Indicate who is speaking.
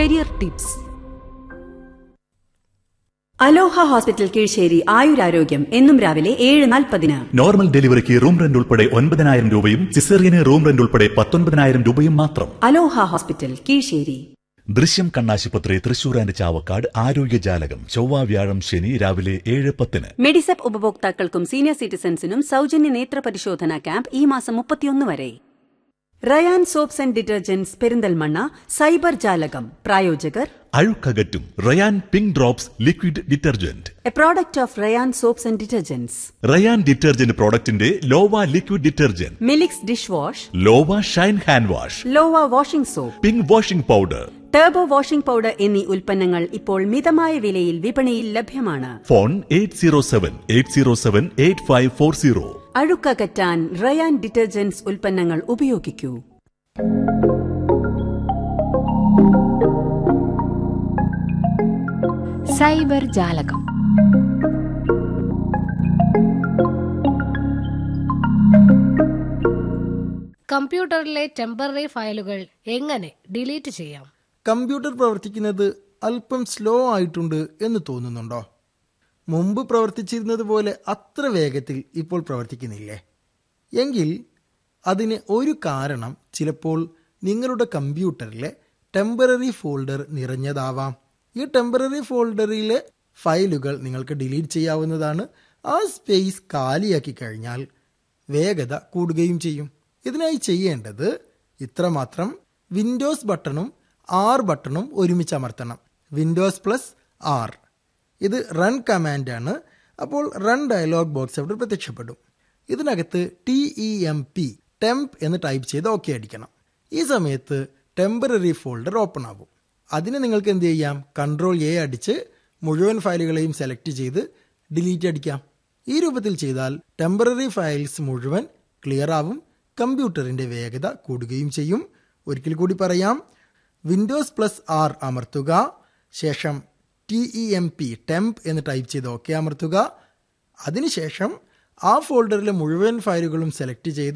Speaker 1: career tips Aloha hospital Keezhissery ആയുരാരോഗ്യം എന്നും രാവിലെ ഏഴ് നാൽപ്പതിന്
Speaker 2: നോർമൽ ഡെലിവറിക്ക് റൂം റെന്റ് ഉൾപ്പെടെ ഒൻപതിനായിരം രൂപയും സിസേറിയന് റൂം റെന്റ് ഉൾപ്പെടെ പത്തൊൻപതിനായിരം രൂപയും മാത്രം
Speaker 1: അലോഹ ഹോസ്പിറ്റൽ കീഴ്ശ്ശേരി
Speaker 2: ദൃശ്യം കണ്ണാശുപത്രി തൃശൂർ ആൻഡ് ചാവക്കാട് ആരോഗ്യജാലകം ചൊവ്വ വ്യാഴം ശനി രാവിലെ ഏഴ് പത്തിന്
Speaker 1: മെഡിസെപ്പ് ഉപഭോക്താക്കൾക്കും സീനിയർ സിറ്റിസൺസിനും സൗജന്യ നേത്ര പരിശോധന ക്യാമ്പ് ഈ മാസം മുപ്പത്തിയൊന്ന് വരെ Rayan soaps and detergents Perinthalmanna cyber Jalakam പ്രായോജകർ
Speaker 2: അഴുക്കകറ്റും Rayan pink drops liquid detergent
Speaker 1: a product of Rayan soaps and detergents
Speaker 2: Rayan detergent പ്രോഡക്റ്റിന്റെ Lova liquid detergent
Speaker 1: Milix dish wash
Speaker 2: Lova shine hand wash
Speaker 1: Lova washing soap
Speaker 2: pink washing powder
Speaker 1: turbo washing powder എന്നീ ഉൽപ്പന്നങ്ങൾ ഇപ്പോൾ മിതമായ വിലയിൽ വിപണിയിൽ ലഭ്യമാണ്
Speaker 2: phone eight zero seven eight zero seven eight five four zero
Speaker 1: അഴുക്കകറ്റാൻ Rayan detergents ഉൽപ്പന്നങ്ങൾ ഉപയോഗിക്കൂ
Speaker 3: cyber ജാലകം
Speaker 4: കമ്പ്യൂട്ടറിലെ ടെമ്പററി ഫയലുകൾ എങ്ങനെ ഡിലീറ്റ് ചെയ്യാം
Speaker 5: കമ്പ്യൂട്ടർ പ്രവർത്തിക്കുന്നത് അല്പം സ്ലോ ആയിട്ടുണ്ട് എന്ന് തോന്നുന്നുണ്ടോ മുമ്പ് പ്രവർത്തിച്ചിരുന്നത് പോലെ അത്ര വേഗത്തിൽ ഇപ്പോൾ പ്രവർത്തിക്കുന്നില്ലേ എങ്കിൽ അതിന് ഒരു കാരണം ചിലപ്പോൾ നിങ്ങളുടെ കമ്പ്യൂട്ടറിലെ ടെമ്പററി ഫോൾഡർ നിറഞ്ഞതാവാം ഈ ടെമ്പററി ഫോൾഡറിലെ ഫയലുകൾ നിങ്ങൾക്ക് ഡിലീറ്റ് ചെയ്യാവുന്നതാണ് ആ സ്പേസ് കാലിയാക്കി കഴിഞ്ഞാൽ വേഗത കൂടുകയും ചെയ്യും ഇതിനായി ചെയ്യേണ്ടത് ഇത്രമാത്രം വിൻഡോസ് ബട്ടണും ആർ ബട്ടണും ഒരുമിച്ച് അമർത്തണം വിൻഡോസ് പ്ലസ് ആർ ഇത് റൺ കമാൻഡാണ് അപ്പോൾ റൺ ഡയലോഗ് ബോക്സ് അവിടെ പ്രത്യക്ഷപ്പെടും ഇതിനകത്ത് T E M P temp എന്ന് ടൈപ്പ് ചെയ്ത് ഓക്കെ അടിക്കണം ഈ സമയത്ത് ടെമ്പററി ഫോൾഡർ ഓപ്പൺ ആകും അതിന് നിങ്ങൾക്ക് എന്ത് ചെയ്യാം കൺട്രോൾ എ അടിച്ച് മുഴുവൻ ഫയലുകളെയും സെലക്ട് ചെയ്ത് ഡിലീറ്റ് അടിക്കാം ഈ രൂപത്തിൽ ചെയ്താൽ ടെമ്പററി ഫയൽസ് മുഴുവൻ ക്ലിയർ ആവും കമ്പ്യൂട്ടറിന്റെ വേഗത കൂടുകയും ചെയ്യും ഒരിക്കൽ കൂടി പറയാം വിൻഡോസ് പ്ലസ് ആർ അമർത്തുക ശേഷം T E M P temp എന്ന് ടൈപ്പ് ചെയ്ത് ഓക്കെ അമർത്തുക അതിനുശേഷം ആ ഫോൾഡറിലെ മുഴുവൻ ഫയലുകളും സെലക്ട് ചെയ്ത്